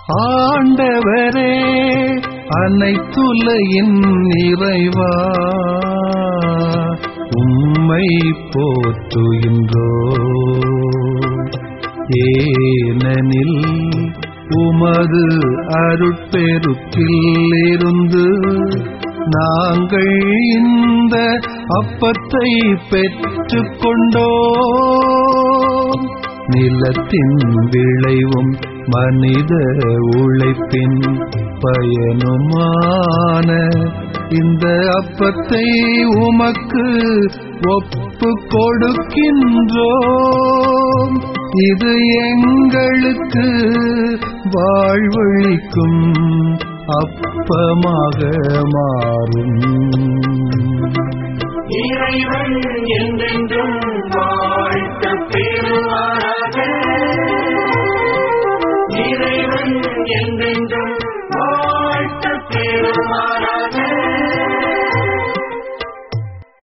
ஆண்டவரே அனைத்துலகின் இறைவா உம்மை போற்றுகின்றோ ஏனெனில் உமது அருட்பெருக்கில் இருந்து நாங்கள் இந்த அப்பத்தை பெற்றுக்கொண்டோம் நிலத்தின் விளைவும் மனித உழைப்பின் பயனுமான இந்த அப்பத்தை உமக்கு ஒப்பு கொடுக்கின்றோம் இது எங்களுக்கு வாழ்வழிக்கும் அப்பமாக மாறும் இறைவன் என்றென்றும் வாழ்த்த பெறுவாராக இறைவன் என்றென்றும் வாழ்த்த பெறுவாராக